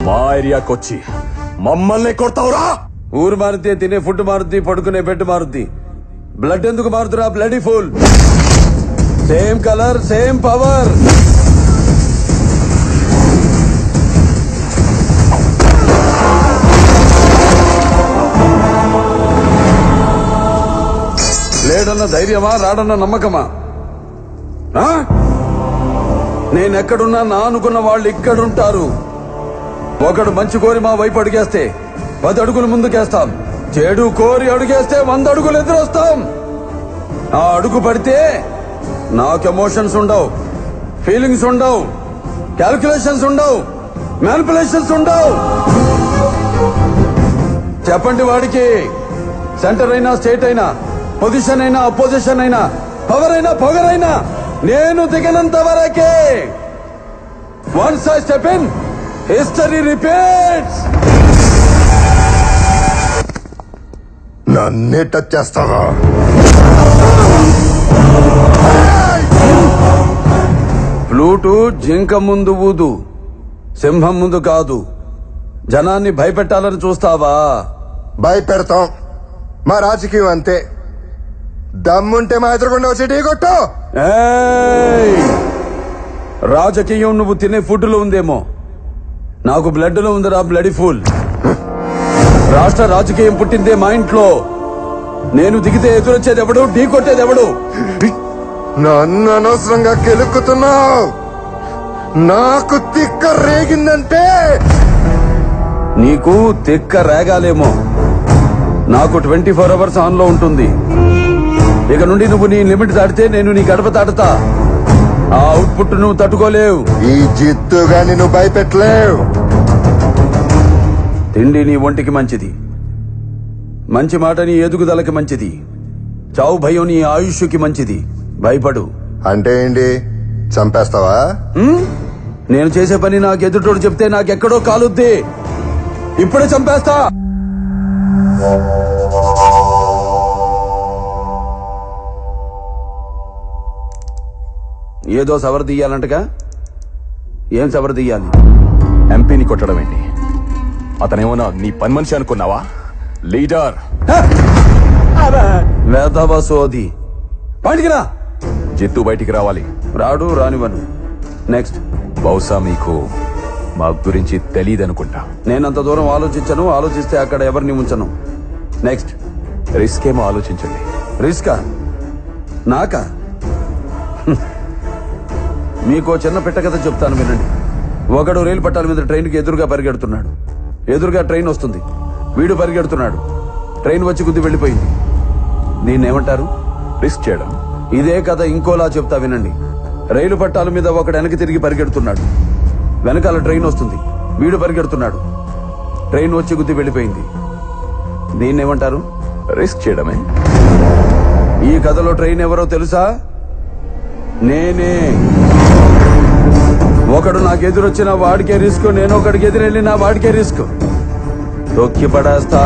మా ఏరియాకి వచ్చి మమ్మల్ని కొడతావురా ఊరు మారుద్ది తినే ఫుడ్ మారుద్ది పడుకునే బెడ్ మారుద్ది బ్లడ్ ఎందుకు మారుతురా bloody full same colour same power లేడన్న ధైర్యమా రాడన్న నమ్మకమా ఆ? నేనెక్కడున్నా నా అనుకున్న వాళ్ళు ఇక్కడుంటారు ఒకడు మంచి కోరి మా వైపు అడిగేస్తే పది అడుగులు ముందుకేస్తాం చెడు కోరి అడుగేస్తే వంద అడుగులు ఎదురొస్తాం ఆ అడుగు పడితే నాకు ఎమోషన్స్ ఉండవు ఫీలింగ్స్ ఉండవు క్యాల్కులేషన్స్ ఉండవు మ్యానిపులేషన్స్ ఉండవు చెప్పండి వాడికి సెంటర్ అయినా స్టేట్ అయినా పొజిషన్ అయినా అపోజిషన్ అయినా పవర్ అయినా పొగర్ అయినా నేను దిగినంత వరకే once I step in history repeats నన్నే టచ్ చేస్తావా ఫ్లూటు జింక ముందు ఊదు సింహం ముందు కాదు జనాన్ని భయపెట్టాలని చూస్తావా భయపెడతాం మా రాజకీయం అంతే దమ్ముంటే మా ఎదురుకుండా వచ్చి ఢీ కొట్టు ఏయ్! రాజకీయం నువ్వు తినే ఫుడ్ లో ఉందేమో నాకు బ్లడ్ లో ఉందిరా బ్లడ్ ఫుల్ రాష్ట్ర రాజకీయం పుట్టిందే మా ఇంట్లో నేను దిగితే ఎదురొచ్చేది ఎవడు ఢీ కొట్టేది ఎవడు నన్ను అనవసరంగా కెలుక్కుతున్నావు నాకు తిక్క రేగిందంటే నీకు తిక్క రేగాలేమో నాకు ట్వంటీ ఫోర్ అవర్స్ ఆన్ లో ఉంటుంది ఇక నుండి నువ్వు నీ లిమిట్ దాటితే నేను నీ గడప దాటుతా ఆ అవుట్పుట్ నువ్వు తట్టుకోలేవు ఈ జిత్తుగా నిన్ను భయపెట్టలేవు తిండి నీ ఒంటికి మంచిది మంచి మాట నీ ఎదుగుదలకి మంచిది చావు భయం నీ ఆయుష్కి మంచిది భయపడు అంటే ఏంటి చంపేస్తావా హ్మ్? నేను చేసే పని నాకు ఎదుటోడు చెప్తే నాకెక్కడో కాలుద్ది ఇప్పుడే చంపేస్తా ఏదో సవర తీయాలంటగా ఏం సవర తీయాలి ఎంపీని కొట్టడం ఏంటి అతనేమన్నా నీ పని మనిషి అనుకున్నావా లీడర్ వేదవ సోది పండికిరా జిత్తు బయటికి రావాలి రాడు రానివను నెక్స్ట్ బహుశా మీకు మా గురించి తెలియదనుకుంటా నేనంత దూరం ఆలోచించను ఆలోచిస్తే అక్కడ ఎవరిని ఉంచను నెక్స్ట్ రిస్క్ ఏమో ఆలోచించండి రిస్కా నాకా హ్మ్. మీకో చిన్న పెట్ట కథ చెప్తాను వినండి ఒకడు రైలు పట్టాల మీద ట్రైన్కి ఎదురుగా పరిగెడుతున్నాడు ఎదురుగా ట్రైన్ వస్తుంది వీడు పరిగెడుతున్నాడు ట్రైన్ వచ్చి గుద్ది వెళ్ళిపోయింది దీన్ని ఏమంటారు రిస్క్ చేయడం ఇదే కథ ఇంకోలా చెప్తా వినండి రైలు పట్టాల మీద ఒకడు వెనక్కి తిరిగి పరిగెడుతున్నాడు వెనకాల ట్రైన్ వస్తుంది వీడు పరిగెడుతున్నాడు ట్రైన్ వచ్చి గుద్ది వెళ్ళిపోయింది దీన్ని ఏమంటారు రిస్క్ చేయడమే ఈ కథలో ట్రైన్ ఎవరో తెలుసా నేనే ఒకడు నాకు ఎదురొచ్చిన వాడికే రిస్క్ నేను ఒకడికి ఎదురెళ్ళిన వాడికే రిస్క్ తొక్కి పడేస్తా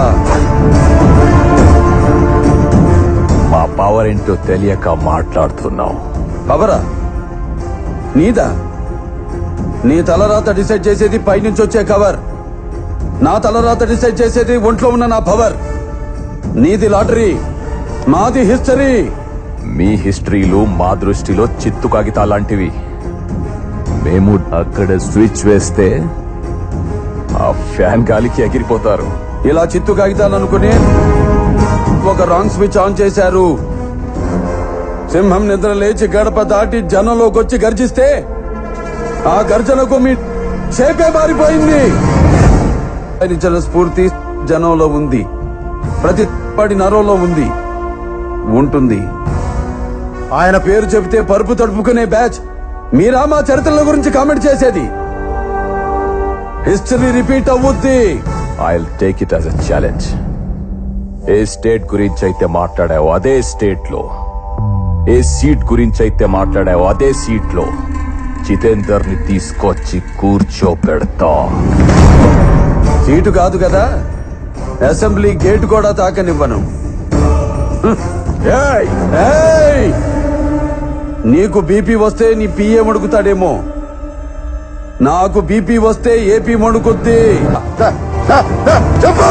మా పవర్ ఏంటో తెలియక మాట్లాడుతున్నావు పవరా నీదా నీ తలరాత డిసైడ్ చేసేది పైనుంచి వచ్చే కవర్ నా తలరాత డిసైడ్ చేసేది ఒంట్లో ఉన్న నా పవర్ నీది లాటరీ మాది హిస్టరీ మీ హిస్టరీలు మా దృష్టిలో చిత్తు కాగితాలాంటివి మేము అక్కడ స్విచ్ వేస్తే ఆ ఫ్యాన్ గాలికి ఎగిరిపోతారు ఇలా చిత్తు కాగితాలు అనుకుని ఒక రాంగ్ స్విచ్ ఆన్ చేశారు సింహం నిద్ర లేచి గడప దాటి జనంలోకి వచ్చి గర్జిస్తే ఆ గర్జనకు మీ చేపే మారిపోయింది నిజల స్ఫూర్తి జనంలో ఉంది ప్రతి పడి నరంలో ఉంది ఉంటుంది ఆయన పేరు చెబితే పరుపు తడుపుకునే బ్యాచ్ మీరా మా చరిత్రల గురించి కామెంట్ చేసేది హిస్టరీ రిపీట్ అవ్వుద్ది I take it as a challenge ఏ స్టేట్ గురించి అయితే మాట్లాడావో అదే స్టేట్ లో ఏ సీట్ గురించి అయితే మాట్లాడావో అదే సీట్ లో జితేందర్ ని తీసుకొచ్చి కూర్చోపెడతా సీటు కాదు కదా అసెంబ్లీ గేట్ కూడా తాకనివ్వను ఏయ్! ఏయ్! నీకు బీపీ వస్తే నీ పిఏ అడుగుతాడేమో నాకు బీపీ వస్తే ఏపీ మణుకుద్ది దా, దా, దా, చెప్పు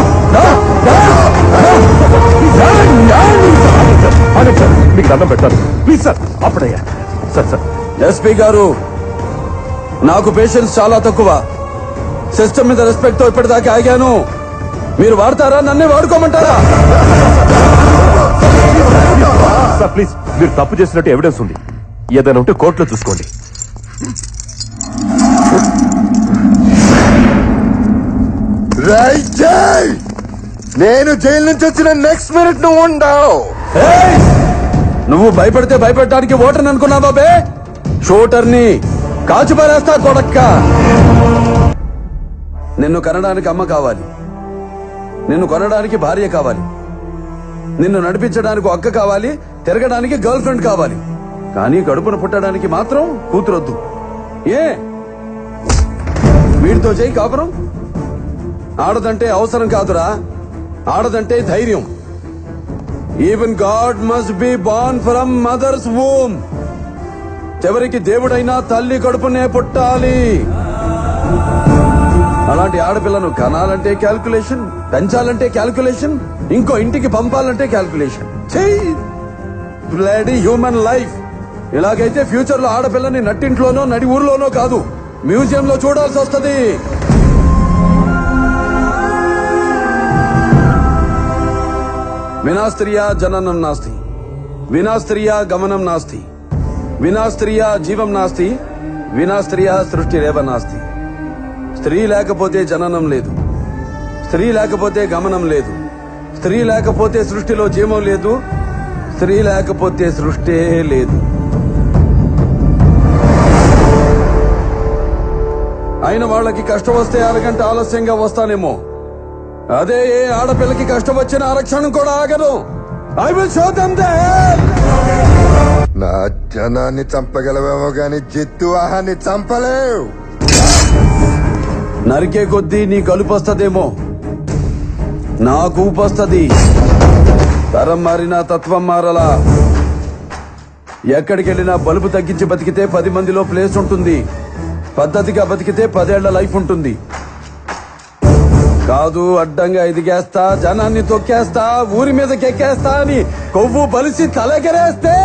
ఆగండి సార్ మీకు దండం పెడతాను ప్లీజ్ సార్ అప్పుడయ్యా సార్ సార్ ఎస్పీ గారు నాకు పేషెన్స్ చాలా తక్కువ సిస్టమ్ మీద రెస్పెక్ట్ తో ఇప్పటిదాకా ఆగాను మీరు వాడతారా నన్నే వాడుకోమంటారా సార్ ప్లీజ్ మీరు తప్పు చేసినట్టు ఎవిడెన్స్ ఉంది ఏదైనా ఉంటే కోర్టులో చూసుకోండి రైట్ జై నేను జైలు నుంచి వచ్చిన నెక్స్ట్ మినిట్ నువ్వు ఉండవు ఏయ్! నువ్వు భయపడితే భయపెట్టడానికి ఓటర్ని అనుకున్నావా బే షూటర్ని కాల్చి పారేస్తా కొడక్క నిన్ను కనడానికి అమ్మ కావాలి నిన్ను కొనడానికి భార్య కావాలి నిన్ను నడిపించడానికి ఒక అక్క కావాలి తిరగడానికి గర్ల్ ఫ్రెండ్ కావాలి కానీ కడుపున పుట్టడానికి మాత్రం కూతురొద్దు ఏ వీడితో చేయి కాపురం ఆడదంటే అవసరం కాదురా ఆడదంటే ధైర్యం even God must be born from mother's womb చివరికి దేవుడైనా తల్లి కడుపునే పుట్టాలి అలాంటి ఆడపిల్లను కనాలంటే క్యాల్కులేషన్ పెంచాలంటే క్యాల్కులేషన్ ఇంకో ఇంటికి పంపాలంటే క్యాల్కులేషన్ బ్లడీ హ్యూమన్ లైఫ్ ఇలాగైతే ఫ్యూచర్ లో ఆడపిల్లని నట్టింట్లోనో నడి ఊర్లోనో కాదు మ్యూజియం లో చూడాల్సి వస్తుంది వినాస్త్రియా జననం నాస్తి వినాస్త్రియా గమనం నాస్తి వినాస్త్రియా జీవం నాస్తి వినాస్త్రియా సృష్టి రేవ నాస్తి స్త్రీ లేకపోతే జననం లేదు స్త్రీ లేకపోతే గమనం లేదు స్త్రీ లేకపోతే సృష్టిలో జీవం లేదు స్త్రీ లేకపోతే సృష్టే లేదు అయిన వాళ్ళకి కష్టం వస్తే అరగంట ఆలస్యంగా వస్తానేమో అదే ఏ ఆడపిల్లకి కష్టం వచ్చిన ఆరక్షణం కూడా ఆగదు ఐ విల్ షో దమ్ నా జనాన్ని చంపగలవేమో గాని జిత్తు ఆహాన్ని చంపలేవు నరికే కొద్దీ నీ కలుపొస్తదేమో నా కూపొస్తది తరం మారినా తత్వం మారలా ఎక్కడికి వెళ్ళినా బలుపు తగ్గించి బతికితే పది మందిలో ప్లేస్ ఉంటుంది పద్ధతిగా బతికితే పదేళ్ల లైఫ్ ఉంటుంది కాదు అడ్డంగా ఎదిగేస్తా జనాన్ని తొక్కేస్తా ఊరి మీద కెక్కేస్తా అని కొవ్వు బలిసి తలెగరేస్తే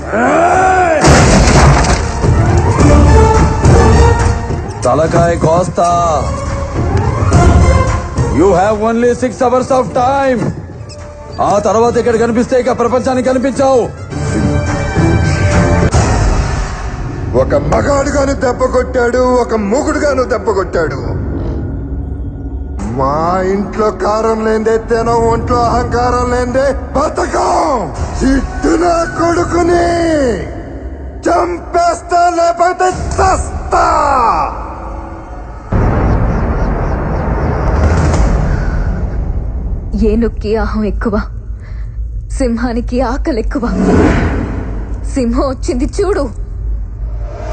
తలకాయ కోస్తా you have only six hours of time ఆ తర్వాత ఇక్కడ కనిపిస్తే ఇక ప్రపంచానికి కనిపించావు ఒక మగాడుగాను దెబ్బ కొట్టాడు ఒక మూగుడుగాను దెబ్బ కొట్టాడు మా ఇంట్లో కారం లేదే తెనం ఒంట్లో అహంకారం లేదే బతకం చిట్టు నా కొడుకుని చంపేస్తా లేకపోతే చస్తా ఏనుక్కి అహం ఎక్కువ సింహానికి ఆకలి ఎక్కువ సింహం వచ్చింది చూడు